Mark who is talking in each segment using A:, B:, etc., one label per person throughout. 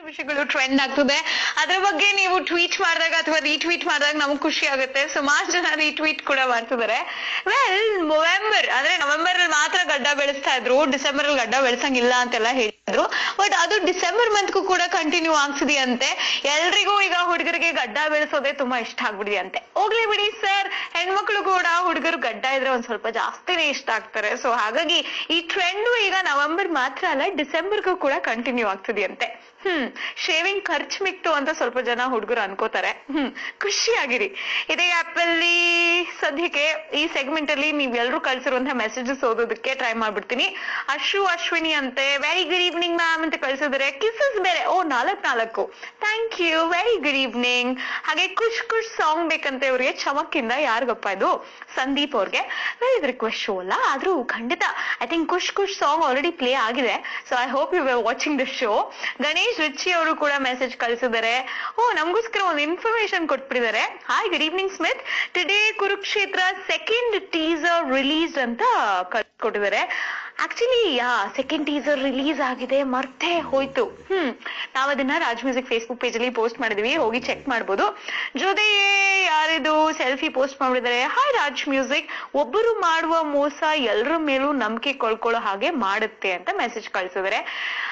A: ವಿಷಯಗಳು ಟ್ರೆಂಡ್ ಆಗ್ತದೆ ಅದ್ರ ಬಗ್ಗೆ ನೀವು ಟ್ವೀಟ್ ಮಾಡಿದಾಗ ಅಥವಾ ರೀಟ್ವೀಟ್ ಮಾಡಿದಾಗ ನಮ್ಗೆ ಖುಷಿ ಆಗುತ್ತೆ ಸುಮಾರು ಜನ ರೀಟ್ವೀಟ್ ಕೂಡ ಮಾಡ್ತಿದ್ದಾರೆ ವೆಲ್ ನವೆಂಬರ್ ಅಂದ್ರೆ ನವೆಂಬರ್ ಅಲ್ಲಿ ಮಾತ್ರ ಗಡ್ಡ ಬೆಳೆಸ್ತಾ ಇದ್ರು ಡಿಸೆಂಬರ್ ಅಲ್ಲಿ ಗಡ್ಡ ಬೆಳೆಸಂಗಿಲ್ಲ ಅಂತೆಲ್ಲ ಹೇಳಿದ್ರು ಬಟ್ ಅದು ಡಿಸೆಂಬರ್ ಮಂತ್ಗೂ ಕೂಡ ಕಂಟಿನ್ಯೂ ಆಗ್ತಿದೆಯಂತೆ ಎಲ್ರಿಗೂ ಈಗ ಹುಡುಗರಿಗೆ ಗಡ್ಡ ಬೆಳೆಸೋದೇ ತುಂಬಾ ಇಷ್ಟ ಆಗ್ಬಿಡಿದೆಯಂತೆ ಹೋಗ್ಲಿ ಬಿಡಿ ಸರ್ ಹೆಣ್ಮಕ್ಳು ಕೂಡ ಹುಡುಗರು ಗಡ್ಡ ಇದ್ರೆ ಒಂದ್ ಸ್ವಲ್ಪ ಜಾಸ್ತಿನೇ ಇಷ್ಟ ಆಗ್ತಾರೆ ಸೊ ಹಾಗಾಗಿ ಈ ಟ್ರೆಂಡ್ ಈಗ ನವೆಂಬರ್ ಮಾತ್ರ ಅಲ್ಲ ಡಿಸೆಂಬರ್ಗೂ ಕೂಡ ಕಂಟಿನ್ಯೂ ಆಗ್ತಿದೆಯಂತೆ ಹ್ಮ್ ಶೇವಿಂಗ್ ಖರ್ಚು ಮಿಕ್ತು ಅಂತ ಸ್ವಲ್ಪ ಜನ ಹುಡುಗರು ಅನ್ಕೋತಾರೆ ಹ್ಮ್ ಖುಷಿಯಾಗಿರಿ ಇದೇ ಆಪ್ ಅಲ್ಲಿ ಸದ್ಯಕ್ಕೆ ಈ ಸೆಗ್ಮೆಂಟ್ ಅಲ್ಲಿ ನೀವೆಲ್ಲರೂ ಕಳ್ಸಿರುವಂತಹ ಮೆಸೇಜಸ್ ಓದೋದಕ್ಕೆ ಟ್ರೈ ಮಾಡ್ಬಿಡ್ತೀನಿ ಅಶು ಅಶ್ವಿನಿ ಅಂತೆ ವೆರಿ ಗುಡ್ ಈವ್ನಿಂಗ್ ಮ್ಯಾಮ್ ಅಂತ ಕಳ್ಸಿದ್ರೆ ಕಿಸಸ್ ಬೇರೆ ಓ ನಾಲ್ಕ್ ನಾಲ್ಕು thank you very good evening ಹಾಗೆ ಖುಷ್ ಖುಷ್ ಸಾಂಗ್ ಬೇಕಂತೆ ಇವ್ರಿಗೆ ಚಮಕ್ಕಿಂದ ಯಾರಿಗಪ್ಪ ಇದು ಸಂದೀಪ್ ಅವ್ರಿಗೆ ವೆಲ್ ಇದು ರಿಕ್ವೆಸ್ಟ್ ಶೋ ಅಲ್ಲ ಆದ್ರೂ ಖಂಡಿತ I think Khush Khush song already play ಆಗಿದೆ so I hope you were watching the show Ganesh Richi ಅವರು ಕೂಡ ಮೆಸೇಜ್ ಕಳಿಸಿದ್ದಾರೆ ಓ ನಮಗೋಸ್ಕರ ಒಂದು ಇನ್ಫಾರ್ಮೇಶನ್ ಕೊಟ್ಬಿಟ್ಟಿದ್ದಾರೆ hi good evening Smith today Kurukshetra second teaser release ಅಂತ ಕಳ್ಸಿಕೊಟ್ಟಿದ್ದಾರೆ actually yeah second teaser release ಆಗಿದೆ ಮರ್ತೇ ಹೋಯ್ತು ಹ್ಮ್ ನಾವ್ ಅದನ್ನ ರಾಜ್ ಮ್ಯೂಸಿಕ್ ಫೇಸ್ಬುಕ್ ಪೇಜ್ ಅಲ್ಲಿ ಪೋಸ್ಟ್ ಮಾಡಿದೀವಿ ಹೋಗಿ ಚೆಕ್ ಮಾಡ್ಬೋದು ಜೊತೆಗೆ ಯಾರಿದು ಸೆಲ್ಫಿ ಪೋಸ್ಟ್ ಮಾಡಿದ್ದಾರೆ ಹಾಯ್ ರಾಜ್ ಮ್ಯೂಸಿಕ್ ಒಬ್ಬರು ಮಾಡುವ ಮೋಸ ಎಲ್ಲರ ಮೇಲೂ ನಂಬಿಕೆ ಕಳ್ಕೊಳ್ಳೋ ಹಾಗೆ ಮಾಡುತ್ತೆ ಅಂತ ಮೆಸೇಜ್ ಕಳ್ಸಿದ್ದಾರೆ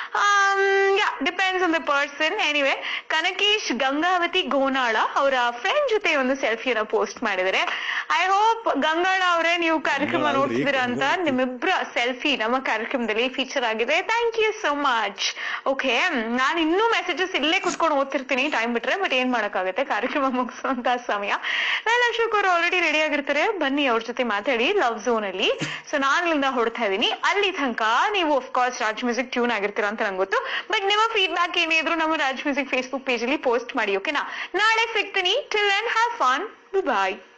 A: yeah depends on the person anyway Kanakesh Gangavathi Gonala ಅವರ ಫ್ರೆಂಡ್ ಜೊತೆ ಒಂದು ಸೆಲ್ಫಿಯನ್ನ ಪೋಸ್ಟ್ ಮಾಡಿದ್ದಾರೆ ಐ ಹೋಪ್ ಗಂಗಾಳ ಅವರೇ ನೀವು ಕಾರ್ಯಕ್ರಮ
B: ಗಂಗಾಳ ಅಲ್ರಿ,
A: ನೋಡ್ತಿದ್ದೀರಾ ಅಂತ
B: ಗಂಗೋತ್ರಿ.
A: ನಿಮ್ಮಿಬ್ರ ಸೆಲ್ಫಿ ನಮ್ಮ ಕಾರ್ಯಕ್ರಮದಲ್ಲಿ ಫೀಚರ್ ಆಗಿದೆ thank you so much okay ನಾನು ಇನ್ನೂ ಮೆಸೇಜಸ್ ಇಲ್ಲೇ ಕುತ್ಕೊಂಡು ಓದ್ತಿರ್ತೀನಿ ಟೈಮ್ ಬಿಟ್ರೆ ಬಟ್ ಏನ್ ಮಾಡಕ್ಕಾಗತ್ತೆ ಕಾರ್ಯಕ್ರಮ ಮುಗಿಸುವಂತ ಸಮಯ ವೆಲ್ ಅಶೋಕ್ ಅವರು ಆಲ್ರೆಡಿ ರೆಡಿ ಆಗಿರ್ತಾರೆ ಬನ್ನಿ ಅವ್ರ ಜೊತೆ ಮಾತಾಡಿ ಲವ್ ಝೋನ್ ಅಲ್ಲಿ ಸೊ ನಾನು ಇಲ್ಲಿಂದ ಹೊಡ್ತಾ ಇದೀನಿ ಅಲ್ಲಿ ತನಕ ನೀವು of course Raj music tune ಆಗಿರ್ತೀರಾ ಅಂತ ನಂಗೆ ಗೊತ್ತು ಬಟ್ ನಿಮ್ಮ ಫೀಡ್ಬ್ಯಾಕ್ ಏನಿದ್ರು ನಮ್ಮ ರಾಜ್ ಮ್ಯೂಸಿಕ್ ಫೇಸ್ಬುಕ್ ಪೇಜ್ ಅಲ್ಲಿ ಪೋಸ್ಟ್ ಮಾಡಿ ಓಕೆನಾ ನಾಳೆ ಸಿಗ್ತೀನಿ till and have fun bye